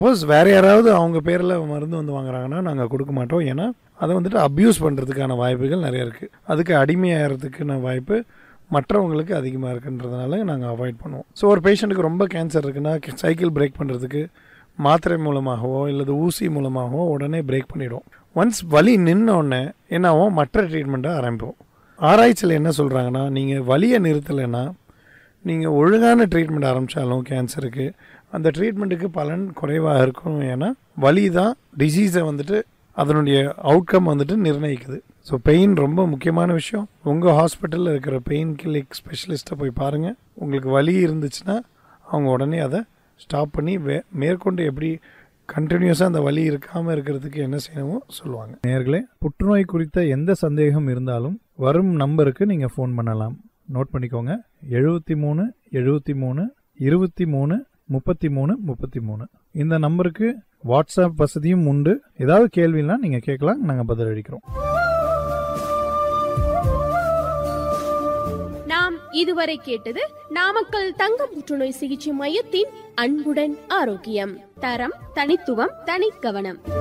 suppose வேறு யாராவது அவங்க பேரில் மருந்து வந்து வாங்குறாங்கன்னா நாங்கள் கொடுக்க மாட்டோம் ஏன்னா அதை வந்துட்டு அப்யூஸ் பண்ணுறதுக்கான வாய்ப்புகள் நிறைய இருக்குது அதுக்கு அடிமையாகிறதுக்கான வாய்ப்பு மற்றவங்களுக்கு அதிகமாக இருக்குன்றதுனால நாங்கள் அவாய்ட் பண்ணுவோம் ஸோ ஒரு பேஷண்ட்டுக்கு ரொம்ப கேன்சர் இருக்குன்னா சைக்கிள் பிரேக் பண்ணுறதுக்கு மாத்திரை மூலமாகவோ இல்லது ஊசி மூலமாகவோ உடனே பிரேக் பண்ணிவிடும் ஒன்ஸ் வலி நின்ன உடனே என்னாகும் மற்ற ட்ரீட்மெண்ட்டை ஆரம்பிப்போம் ஆராய்ச்சியில் என்ன சொல்கிறாங்கன்னா நீங்கள் வலியை நிறுத்தலைன்னா நீங்கள் ஒழுங்கான ட்ரீட்மெண்ட் ஆரம்பித்தாலும் கேன்சருக்கு அந்த ட்ரீட்மெண்ட்டுக்கு பலன் குறைவாக இருக்கும் ஏன்னா வலி தான் டிசீஸை வந்துட்டு அதனுடைய அவுட்கம் வந்துட்டு நிர்ணயிக்குது ஸோ பெயின் ரொம்ப முக்கியமான விஷயம் உங்கள் ஹாஸ்பிட்டலில் இருக்கிற பெயின் கிளினிக் ஸ்பெஷலிஸ்ட்டை போய் பாருங்கள் உங்களுக்கு வலி இருந்துச்சுன்னா அவங்க உடனே அதை ஸ்டாப் பண்ணி வே மேற்கொண்டு எப்படி கண்டினியூஸாக அந்த வலி இருக்காமல் இருக்கிறதுக்கு என்ன செய்யணுமோ சொல்லுவாங்க நேர்களே புற்றுநோய் குறித்த எந்த சந்தேகம் இருந்தாலும் வரும் நம்பருக்கு நீங்கள் ஃபோன் பண்ணலாம் நோட் பண்ணிக்கோங்க எழுபத்தி மூணு எழுபத்தி மூணு இருபத்தி மூணு முப்பத்தி மூணு முப்பத்தி மூணு இந்த நம்பருக்கு வாட்ஸ்அப் வசதியும் உண்டு ஏதாவது கேள்வினா நீங்கள் கேட்கலாம் நாங்கள் பதிலளிக்கிறோம் நாம் இதுவரை கேட்டது நாமக்கல் தங்க புற்றுநோய் சிகிச்சை மையத்தின் அன்புடன் ஆரோக்கியம் தரம் தனித்துவம் தனிக்கவனம்